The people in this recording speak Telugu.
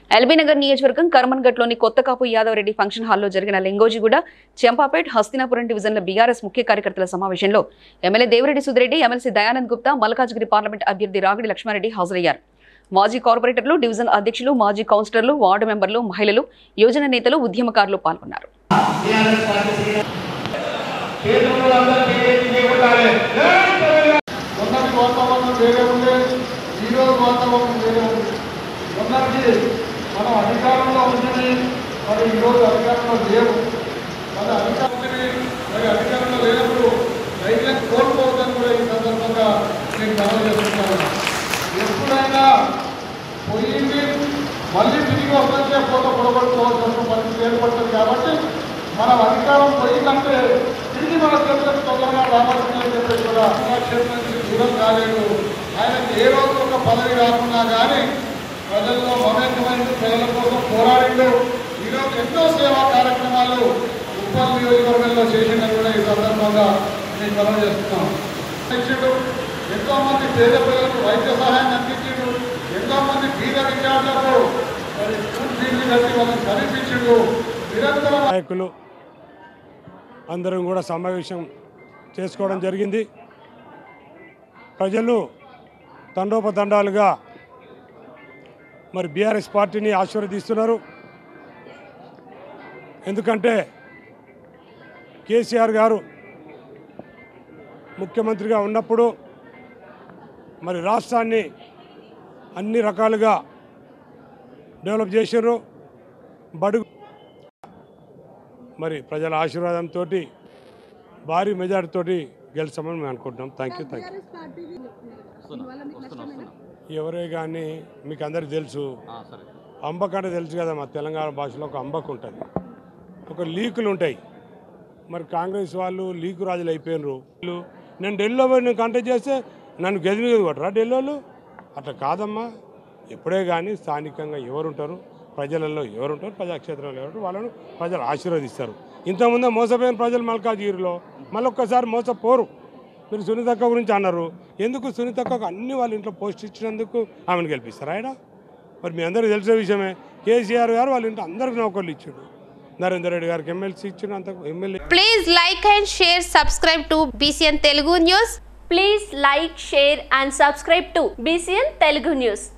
ఎల్బీనగర్ నియోజకవర్గం కర్మన్ఘట్లోని కొత్తకాపు యాదవరెడ్డి ఫంక్షన్ హాల్లో జరిగిన లింగోజిగూడ చెంపాపేట్ హస్తినాపురం డివిజన్ల బీఆర్ఎస్ ముఖ్య కార్యకర్తల సమావేశంలో MLA Devareddy Sudhir Reddy MLC Dayanand Gupta Malkajgiri parliament అభ్యర్థి రాగిడి లక్ష్మారెడ్డి హాజరయ్యారు మాజీ కార్పొరేటర్లు డివిజన్ అధ్యక్షులు మాజీ కౌన్సిలర్లు వార్డు మెంబర్లు మహిళలు యువజన నేతలు ఉద్యమకారులు పాల్గొన్నారు కేంద్రంలో అందరూ బీజేపీ చేపట్టాలి మొన్నటి వాతావరణం వేరే ఉండే ఈరోజు వాతావరణం వేరే ఉంది మొన్నటి మనం అధికారంలో ఉంటుంది మరి ఈరోజు అధికారంలో లేవు మరి అధికారం ఉంటుంది, మరి అధికారంలో లేనప్పుడు రైతులకు కోల్పోవద్దని కూడా ఈ సందర్భంగా నేను గమనం చేస్తున్నాను ఎప్పుడైనా పోయింది మళ్ళీ తిరిగి వస్తుంటే పోత పొడగొట్టుకోవాల్సిన పరిస్థితి ఏర్పడుతుంది కాబట్టి మనం అధికారం పోయిందంటే తిరిగి మన చేతులకు తొందరగా రావాల్సిందని చెప్పేసి కూడా క్షేత్రం నుంచి దూరం కాలేదు ఆయనకి ఏ రోజు ఒక పదవి రాకున్నా కానీ ప్రజల్లో మమేకమైన ప్రజల కోసం పోరాడిండు ఈరోజు ఎన్నో సేవా కార్యక్రమాలు ఉప్పల్ నియోజకవర్గంలో చేసిందని కూడా ఈ సందర్భంగా నేను మనం చేస్తున్నాం ఇచ్చిండు ఎంతో మంది పేద ప్రజలకు వైద్య సహాయం అందించిండు ఎంతో మంది బీద విద్యార్థులకు మరి స్కూల్ ఫీజులు కట్టి వాళ్ళని చదివించిండు నిరంతరం నాయకులు అందరం కూడా సమావేశం చేసుకోవడం జరిగింది ప్రజలు తండోపతండాలుగా మరి బీఆర్ఎస్ పార్టీని ఆశీర్వదిస్తున్నారు ఎందుకంటే కేసీఆర్ గారు ముఖ్యమంత్రిగా ఉన్నప్పుడు మరి రాష్ట్రాన్ని అన్ని రకాలుగా డెవలప్ చేశారు బడుగు మరి ప్రజల ఆశీర్వాదంతో భారీ మెజార్టీతో గెలిచామని మేము అనుకుంటున్నాం థ్యాంక్ యూ థ్యాంక్ యూ ఎవరే కానీ మీకు అందరికీ తెలుసు అంబక్ అంటే తెలుసు కదా మా తెలంగాణ భాషలో ఒక అంబక్ ఉంటుంది ఒక లీకులు ఉంటాయి మరి కాంగ్రెస్ వాళ్ళు లీకు రాజులు అయిపోయినరు వీళ్ళు నేను ఢిల్లీలో పోయి నేను కంటెక్ట్ చేస్తే నన్ను గది మీద కొట్టరా ఢిల్లీ వాళ్ళు అట్లా కాదమ్మా ఎప్పుడే కానీ స్థానికంగా ఎవరుంటారు ప్రజలలో ఎవరుంటారు ప్రజాక్షేత్రంలో ఎవరు వాళ్ళను ప్రజలు ఆశీర్వదిస్తారు ఇంతకుముందే మోసపోయిన ప్రజలు మల్కాజ్గిరిలో మళ్ళీ ఒక్కసారి మోసపోరు మీరు సునీతక్క గురించి అన్నారు ఎందుకు సునీతక్కకు అన్ని వాళ్ళ ఇంట్లో పోస్ట్ ఇచ్చినందుకు ఆమెను గెలిపిస్తారు ఆయన మరి మీ అందరికీ తెలిసే విషయమే కేసీఆర్ గారు వాళ్ళ ఇంట్లో అందరికి నౌకర్లు ఇచ్చాడు నరేందర్ రెడ్డి గారికి ఎమ్మెల్సీ ఇచ్చిన అంత MLA Please like and share, subscribe to BCN Telugu News. Please like, share and subscribe to BCN Telugu News.